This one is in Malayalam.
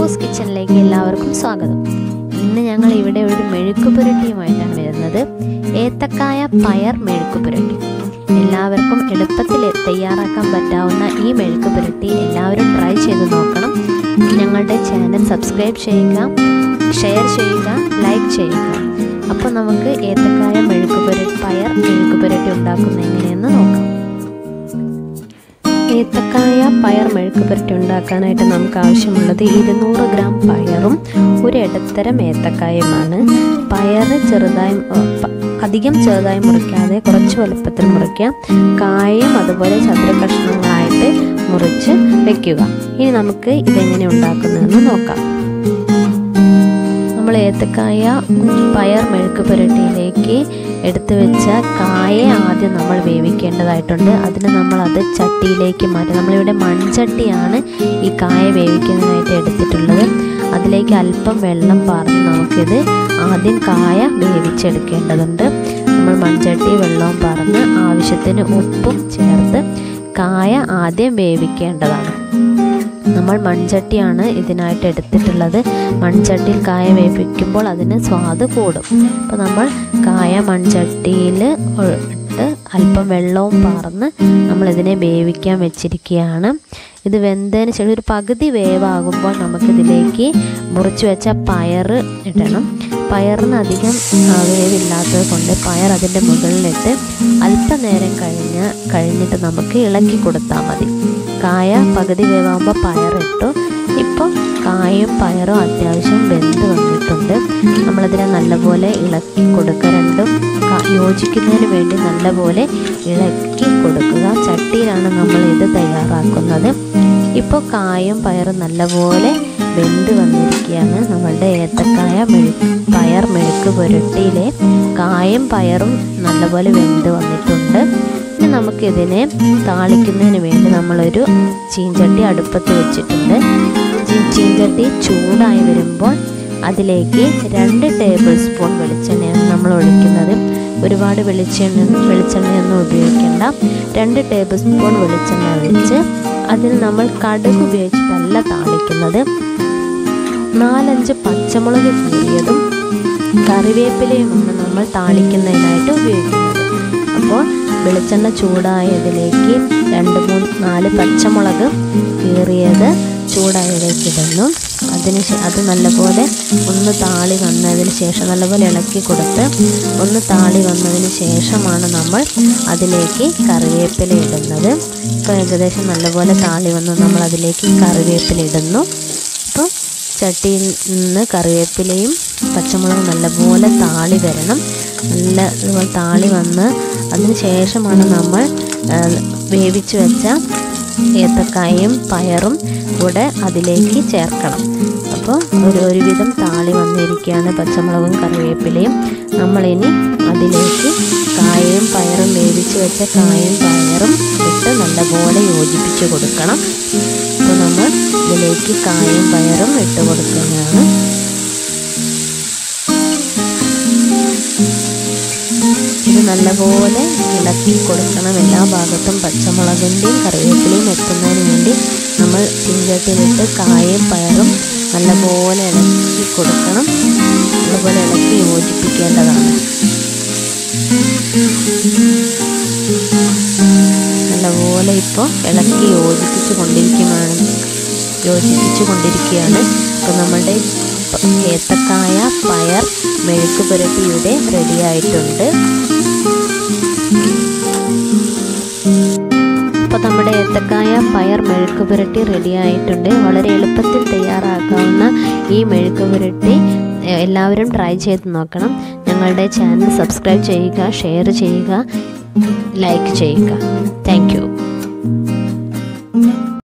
കുക്കൂസ് കിച്ചണിലേക്ക് എല്ലാവർക്കും സ്വാഗതം ഇന്ന് ഞങ്ങൾ ഇവിടെ ഒരു മെഴുക്ക് പുരട്ടിയുമായിട്ടാണ് വരുന്നത് ഏത്തക്കായ പയർ മെഴുക്ക് പുരട്ടി എല്ലാവർക്കും എളുപ്പത്തിൽ തയ്യാറാക്കാൻ പറ്റാവുന്ന ഈ മെഴുക്ക് പുരട്ടി എല്ലാവരും ട്രൈ ചെയ്ത് നോക്കണം ഞങ്ങളുടെ ചാനൽ സബ്സ്ക്രൈബ് ചെയ്യുക ഷെയർ ചെയ്യുക ലൈക്ക് ചെയ്യുക അപ്പോൾ നമുക്ക് ഏത്തക്കായ മെഴുക്ക് പുരട്ടി പയർ മെഴുക്ക് പുരട്ടി ഉണ്ടാക്കുന്നത് എങ്ങനെയെന്ന് നോക്കാം ഏത്തക്കായ പയർ മെഴുക്ക് പുരട്ടി ഉണ്ടാക്കാനായിട്ട് നമുക്ക് ആവശ്യമുള്ളത് ഇരുന്നൂറ് ഗ്രാം പയറും ഒരു ഇടത്തരം ഏത്തക്കായുമാണ് പയർ ചെറുതായി പ- അധികം ചെറുതായി മുറിക്കാതെ കുറച്ച് വലുപ്പത്തിൽ മുറിക്കാം കായം അതുപോലെ ചതുര കഷ്ണങ്ങളായിട്ട് മുറിച്ച് വെക്കുക ഇനി നമുക്ക് ഇതെങ്ങനെ ഉണ്ടാക്കുന്നതെന്ന് നോക്കാം നമ്മൾ ഏത്തക്കായ പയർ മെഴുക്ക് പുരട്ടിയിലേക്ക് എടുത്തു വെച്ച കായ ആദ്യം നമ്മൾ വേവിക്കേണ്ടതായിട്ടുണ്ട് അതിന് നമ്മൾ അത് ചട്ടിയിലേക്ക് മാറ്റി നമ്മളിവിടെ മൺചട്ടിയാണ് ഈ കായ വേവിക്കുന്നതിനായിട്ട് എടുത്തിട്ടുള്ളത് അതിലേക്ക് അല്പം വെള്ളം പാർന്ന് നമുക്കിത് ആദ്യം കായ വേവിച്ചെടുക്കേണ്ടതുണ്ട് നമ്മൾ മൺചട്ടി വെള്ളവും പാർന്ന് ആവശ്യത്തിന് ഉപ്പും ചേർത്ത് കായ ആദ്യം വേവിക്കേണ്ടതാണ് നമ്മൾ മൺചട്ടിയാണ് ഇതിനായിട്ട് എടുത്തിട്ടുള്ളത് മൺചട്ടിയിൽ കായ വേവിക്കുമ്പോൾ അതിന് സ്വാദ് കൂടും അപ്പോൾ നമ്മൾ കായ മൺചട്ടിയിൽ ഇട്ട് അല്പം വെള്ളവും പാർന്ന് നമ്മളിതിനെ വേവിക്കാൻ വെച്ചിരിക്കുകയാണ് ഇത് വെന്തതിന് ശേഷം ഒരു പകുതി വേവാകുമ്പോൾ നമുക്കിതിലേക്ക് മുറിച്ച് വെച്ച പയർ ഇടണം പയറിന് അധികം ആ, വേവില്ലാത്തത് കൊണ്ട് പയർ അതിൻ്റെ മുകളിലിട്ട് അല്പനേരം കഴിഞ്ഞ് കഴിഞ്ഞിട്ട് നമുക്ക് ഇളക്കി കൊടുത്താൽ മതി കായ പകുതി വേവാകുമ്പോൾ പയറിട്ടു ഇപ്പോൾ കായും പയറും അത്യാവശ്യം വെന്ത് വന്നിട്ടുണ്ട് നമ്മളതിനെ നല്ലപോലെ ഇളക്കി കൊടുക്കുക രണ്ടും ക- യോജിക്കുന്നതിന് വേണ്ടി നല്ലപോലെ ഇളക്കി കൊടുക്കുക ചട്ടിയിലാണ് നമ്മൾ ഇത് തയ്യാറാക്കുന്നത് ഇപ്പോൾ കായും പയറും നല്ലപോലെ വെന്ത് വന്നിരിക്കുകയാണ് നമ്മളുടെ ഏത്തക്കായ മെഴുക്ക് പയർ മെഴുക്ക് പുരട്ടിയിലെ കായും പയറും നല്ലപോലെ വെന്ത് വന്നിട്ടുണ്ട് ഇനി നമുക്കിതിനെ താളിക്കുന്നതിന് വേണ്ടി നമ്മളൊരു ചീഞ്ചട്ടി അടുപ്പത്ത് വെച്ചിട്ടുണ്ട് ചീ- ചീഞ്ചട്ടി ചൂടായി വരുമ്പോൾ അതിലേക്ക് രണ്ട് ടേബിൾ സ്പൂൺ വെളിച്ചെണ്ണയാണ് നമ്മൾ ഒഴിക്കുന്നത് ഒരുപാട് വെളിച്ചെണ്ണ വെളിച്ചെണ്ണയൊന്നും ഉപയോഗിക്കേണ്ട രണ്ട് ടേബിൾ സ്പൂൺ വെളിച്ചെണ്ണ ഒഴിച്ച് അതിൽ നമ്മൾ കടുക് ഉപയോഗിച്ചിട്ടല്ല താളിക്കുന്നത് നാലഞ്ച് പച്ചമുളക് കീറിയതും കറിവേപ്പിലയുമാണ് നമ്മൾ താളിക്കുന്നതിനായിട്ട് ഉപയോഗിക്കുന്നത് അപ്പോൾ വെളിച്ചെണ്ണ ചൂടായതിലേക്ക് രണ്ട് മൂന്ന് നാല് പച്ചമുളക് കീറിയത് ചൂടായതിലേക്ക് ഇടുന്നു അതിന് ശേ- അത് നല്ലപോലെ ഒന്ന് താളി വന്നതിന് ശേഷം നല്ലപോലെ ഇളക്കി കൊടുത്ത് ഒന്ന് താളി വന്നതിന് ശേഷമാണ് നമ്മൾ അതിലേക്ക് കറിവേപ്പില ഇടുന്നത് ഇപ്പോൾ ഏകദേശം നല്ലപോലെ താളി വന്ന് നമ്മൾ അതിലേക്ക് കറിവേപ്പില ഇടുന്നു അപ്പോൾ ചട്ടിയിൽ നിന്ന് കറിവേപ്പിലയും പച്ചമുളകും നല്ലപോലെ താളി വരണം നല്ല ഇതുപോലെ താളി വന്ന് അതിന് ശേഷമാണ് നമ്മൾ ആ, വേവിച്ച് വെച്ച ഏത്തക്കായും പയറും കൂടെ അതിലേക്ക് ചേർക്കണം അപ്പോൾ ഒരു ഒരുവിധം താളി വന്നിരിക്കുകയാണ് പച്ചമുളകും കറിവേപ്പിലയും നമ്മളിനി അതിലേക്ക് കായയും പയറും വേവിച്ച് വെച്ച കായയും പയറും ഇട്ട് നല്ലപോലെ യോജിപ്പിച്ച് കൊടുക്കണം അപ്പോൾ നമ്മൾ ഇതിലേക്ക് കായും പയറും ഇട്ട് കൊടുക്കുന്നതാണ് ഇത് നല്ലപോലെ ഇളക്കി കൊടുക്കണം എല്ലാ ഭാഗത്തും പച്ചമുളകിൻ്റെയും കറിവേപ്പിലയും എത്തുന്നതിന് വേണ്ടി നമ്മൾ ചീഞ്ചട്ടിയിലിട്ട് കായും പയറും നല്ലപോലെ ഇളക്കി കൊടുക്കണം നല്ലപോലെ ഇളക്കി യോജിപ്പിക്കേണ്ടതാണ് നല്ലപോലെ ഇപ്പോൾ ഇളക്കി യോജിപ്പിച്ച് കൊണ്ടിരിക്കുകയാണ് യോജിപ്പിച്ച് കൊണ്ടിരിക്കുകയാണ് അപ്പോൾ നമ്മുടെ പ- ഏത്തക്കായ പയർ മെഴുക്ക് പുരട്ടിയുടെ റെഡി ആയിട്ടുണ്ട് അപ്പോൾ നമ്മുടെ ഏത്തക്കായ പയർ മെഴുക്ക് പുരട്ടി റെഡി ആയിട്ടുണ്ട് വളരെ എളുപ്പത്തിൽ തയ്യാറാക്കാവുന്ന ഈ മെഴുക്ക് പുരട്ടി എ- എല്ലാവരും ട്രൈ ചെയ്ത് നോക്കണം ഞങ്ങളുടെ ചാനൽ സബ്സ്ക്രൈബ് ചെയ്യുക ഷെയർ ചെയ്യുക ലൈക്ക് ചെയ്യുക താങ്ക് യു